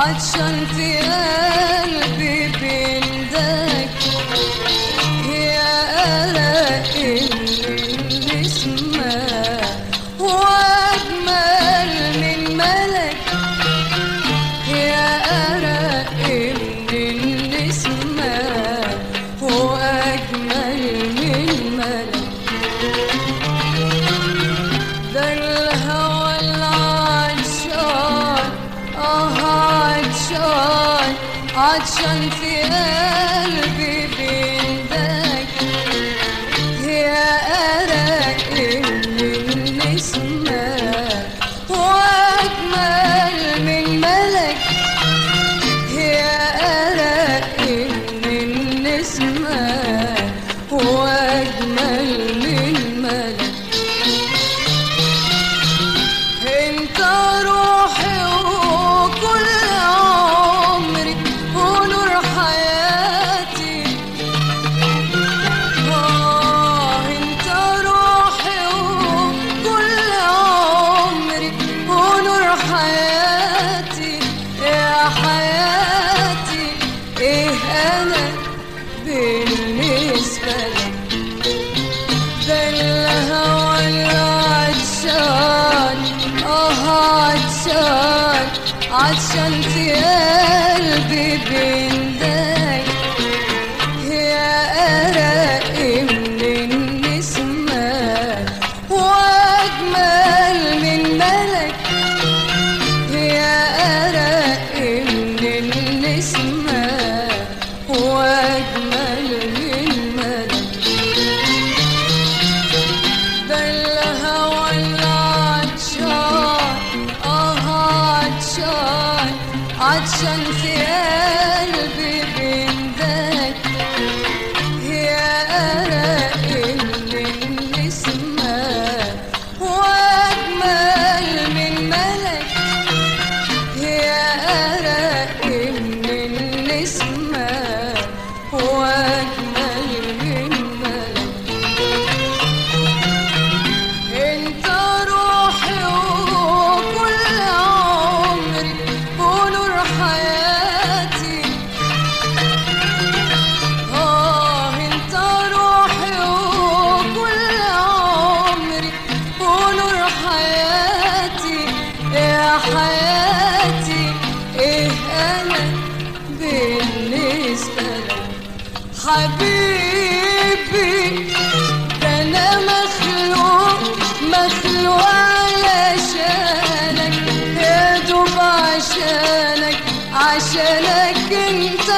عطشان في قلبي بندك يا أرق اللي اسمه وأجمل من ملك يا أرق اللي اسمه وأجمل من ملك ده الهوى العطشان اه عطشان عطشان في قلبي بندك يا أرق اللي اسمه وأجمل من ملك يا أرق اللي اسمه وأجمل من ملك انت روحي وكل عمري ونور حياتي آه انت روحي وكل عمري ونور حياتي يا حياتي ايه انا بالنسبة لك ده الهوى العطشان اه عطشان عطشان في قلبي بندك يا أرق من النسمة وأجمل من ملك يا أرق من النسمة وأجمل من ملك ده الهوى العطشان اه عطشان عطشان في قلبي بندك يا أرق اللي اسمه وأجمل من ملك يا أرق اللي اسمه وأجمل من ملك انت روحي وكل عمري ونور حياتي اه انت روحي وكل عمري ونور حياتي يا حياتي ايه انا بالنسبة لك حبيبي ده انا مخلوق مخلوق علشانك يا دوب عشانك عشانك انت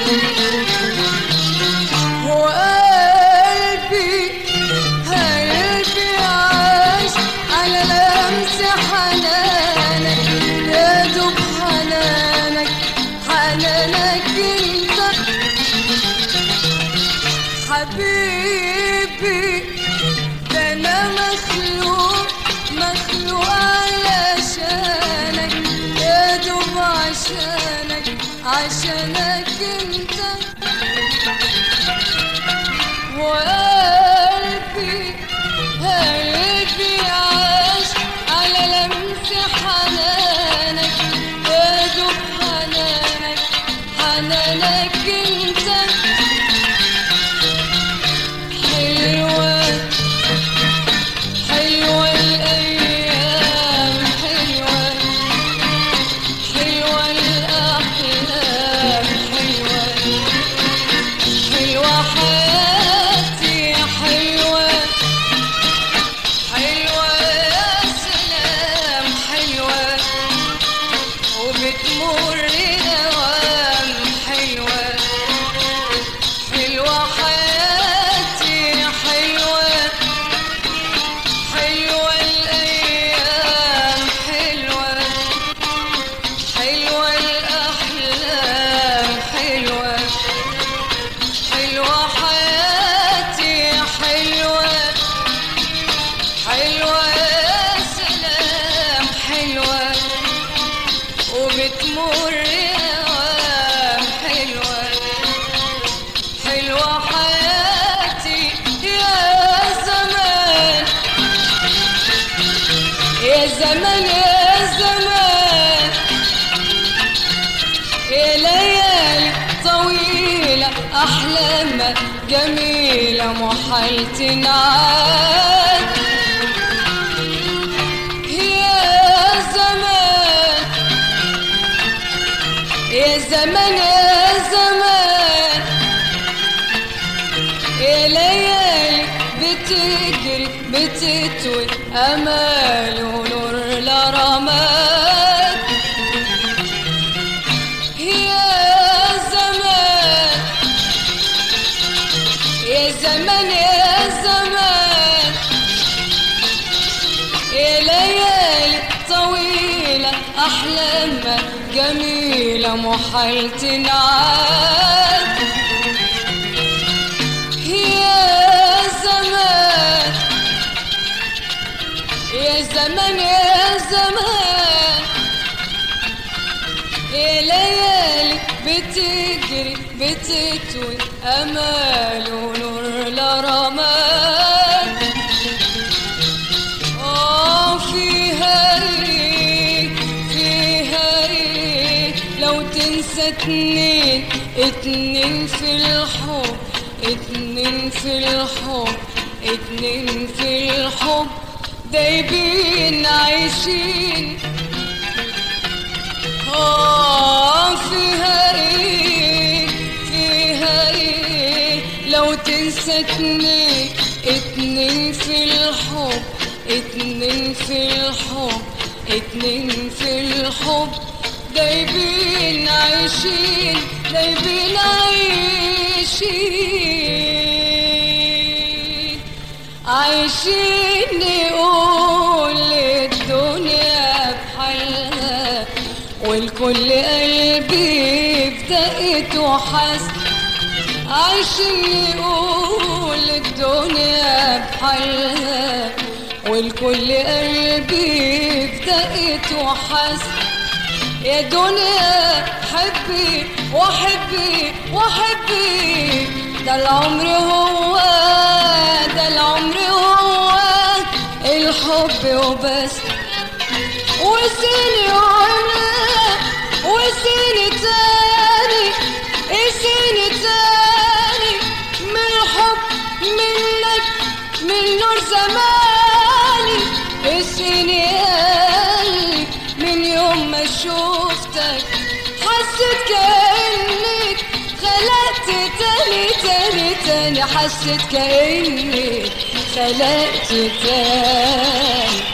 وقلبي قلبي عاش على لمس حنانك يا دوب حنانك حنانك انت حبيبي ده انا مخلوق مخلوق علشانك يا دوب عشانك عشانك انت وقلبي قلبي عاش على لمس حنانك يا دوب حنانك حنانك انت حلوة حلوة الأيام حلوة حلوة الأحلام حلوة حلوة حياتي حلوة حلوة يا سلام حلوة وبتمر دوام حلوة حلوة حياتي حلوة حلوة الأيام حلوة حلوة الأحلام حلوة حلوة حياتي حلوة حلوة يا سلام حلوة وبتمر أوام حلوة حلوة حياتي يا زمان يا زمان يا زمان جميلة محال تنعاد يا زمان يا زمان يا زمان يا ليالي بتجري بتتوي امال ونور لرماد يا زمان يا زمان يا زمان يا ليالي طويلة أحلامها جميلة محال تنعاد يا زمان يا زمان يا زمان يا ليالي بتجري بتتوي امال ونور لرماد اه فيها ايه فيها ايه لو تنسى اتنين اتنين في الحب اتنين في الحب اتنين في الحب دايبين عايشين آه فيها ايه فيها ايه لو تنسى اتنين اتنين في الحب اتنين في الحب اتنين في الحب دايبين عايشين دايبين عايشين عايشين نقول الدنيا بحالها والكل قلبي بدقت وحس عايشين نقول الدنيا بحالها والكل قلبي بدقت وحس يا دنيا حبي وحبي وحبي ده العمر هو ده العمر هو الحب وبس وسيني وانا وسيني تاني سيني تاني من الحب منك من نور زماني سيني قلبي من يوم ما شوفتك حسيت كأنك خلقت تاني تاني تاني حسيت كأنك خلقت تاني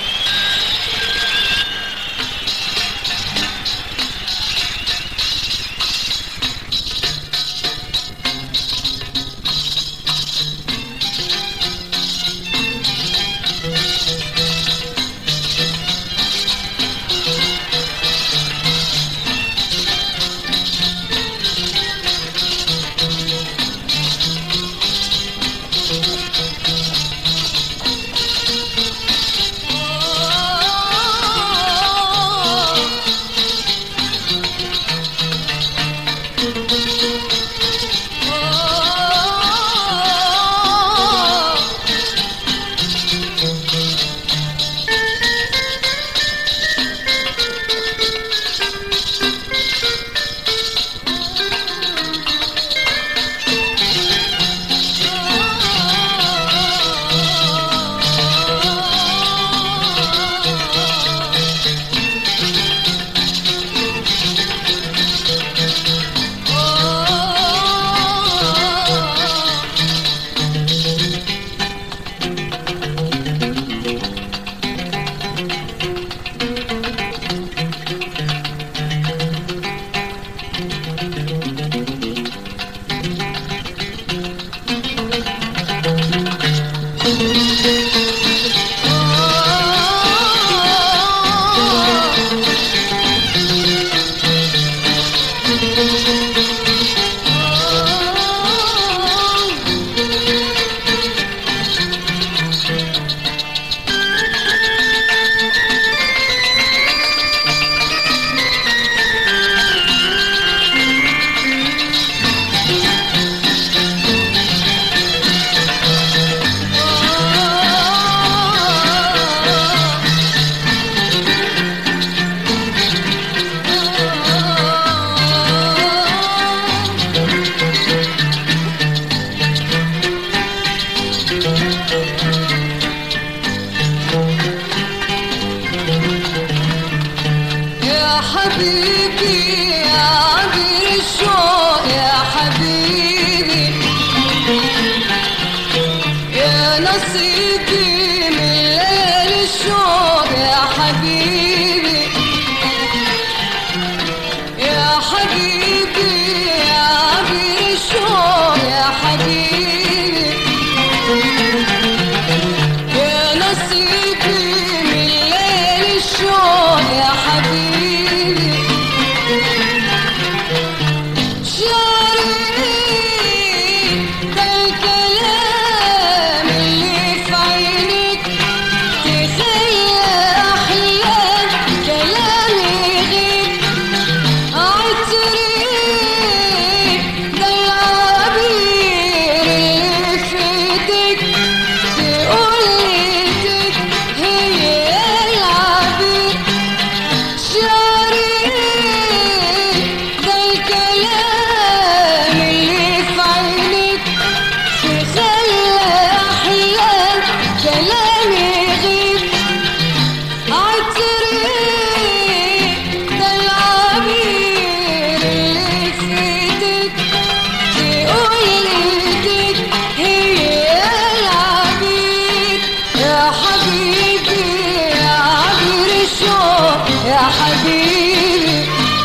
حبيبي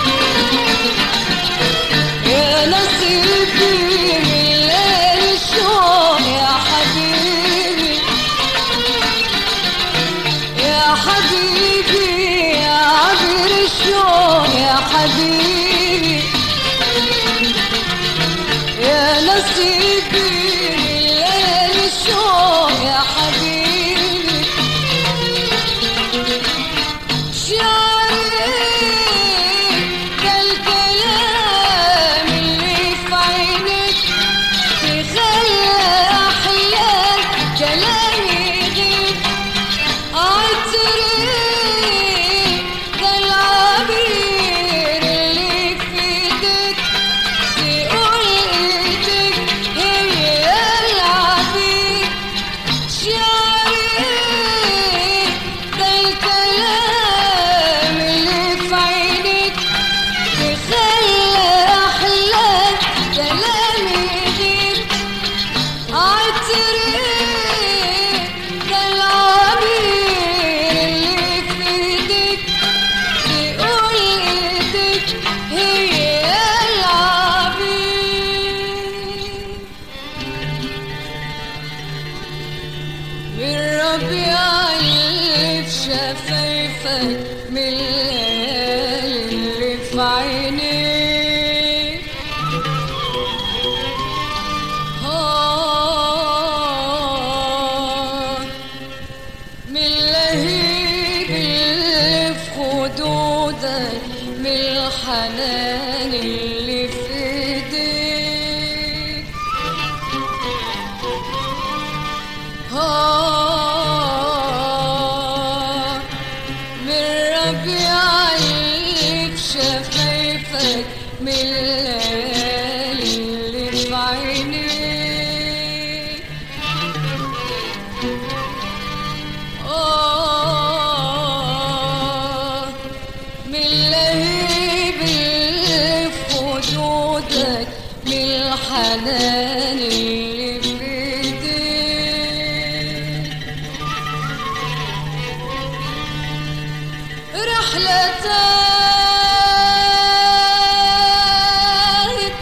يا نصيبي من ليل الشوق يا حبيبي يا حبيبي يا عبر الشوق يا حبيبي يا نصيبي من ليل الشوق يا حبيبي شعري كالكلام اللي في عينك تخلى أحلام كلامي يغيب عطري كالعبير اللي في ايدك تقول ايدك هي العبير شعري كالكلام اللي في عينك تخلى أحلام كلامي يغيب عطري كالعبير اللي في ايدك تقول ايدك هي العبير من ربيع اللي في شفايفك من الليالي اللي في عينيك آه من اللهيب اللي في خدودك من الحنان اللي في ايديك آه من ربيع اللي في شفايفك من الليالي اللي في عينيك آه من اللهيب اللي في خدودك من الحنان اللي في ايديك رحلة تاهت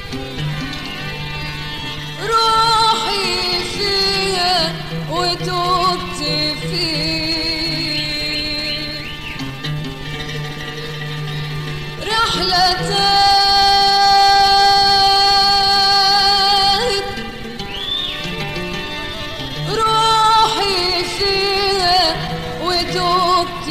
روحي فيها وتوبت فيك رحلة تاهت روحي فيها وتوبت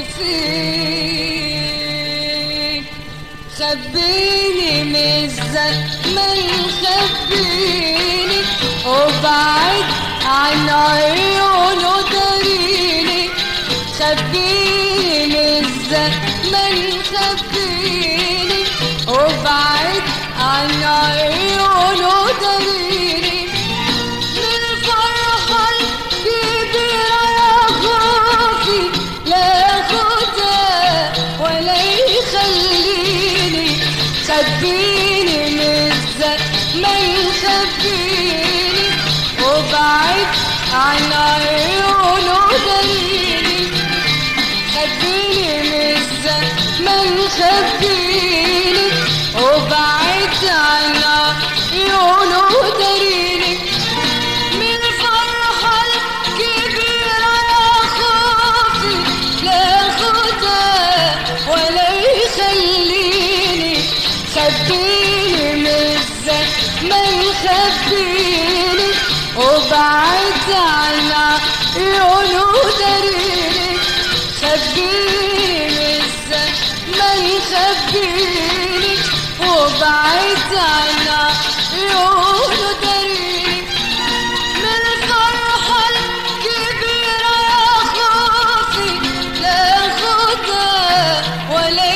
فيك خبيني من الزمن خبيني وبعد عن عيونه داريني خبيني من الزمن خبيني وبعد عن عيونه داريني من الفرحة الكبيرة يا خوفي لا ياخدها ولا يخليني خبيني من الزمن خبيني وبعد عن عيونه دليلي خبيني من الزمن خبيني وبعد عن عيونه دليلي من الفرحة الكبيرة يا خوفي لا ياخدها ولا يخليني خبيني من الزمن خبيني وبعد عن عيونه داريني خبيني من الزمن خبيني وبعد عن عيونه داريني من الفرحة الكبيرة يا خوفي لا ياخدها ولا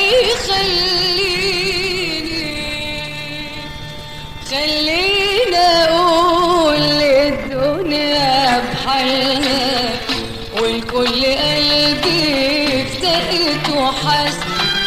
يخليني خلينا اقول للدنيا بحالها والكل قلبي افتقت وحس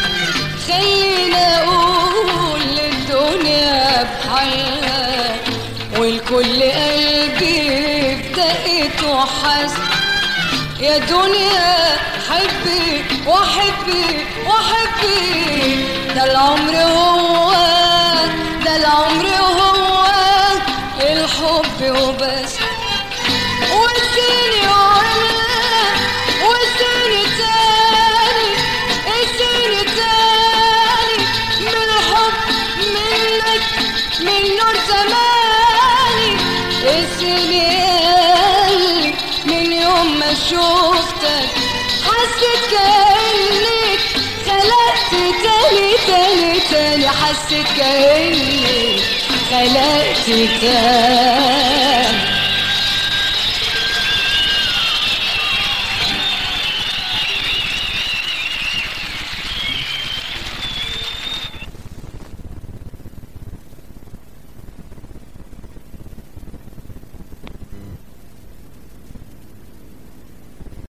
خلينا اقول للدنيا بحالها والكل قلبي افتقت وحس يا دنيا حبي وحبي وحبي ده العمر هو ده العمر هو الحب وبس واديني عمري واديني تاني اديني تاني من الحب منك من نور زماني اديني قلبي من يوم ما شفتك حسيت كأنك خلقت تاني تاني تاني حسيت كأني خلقت تاني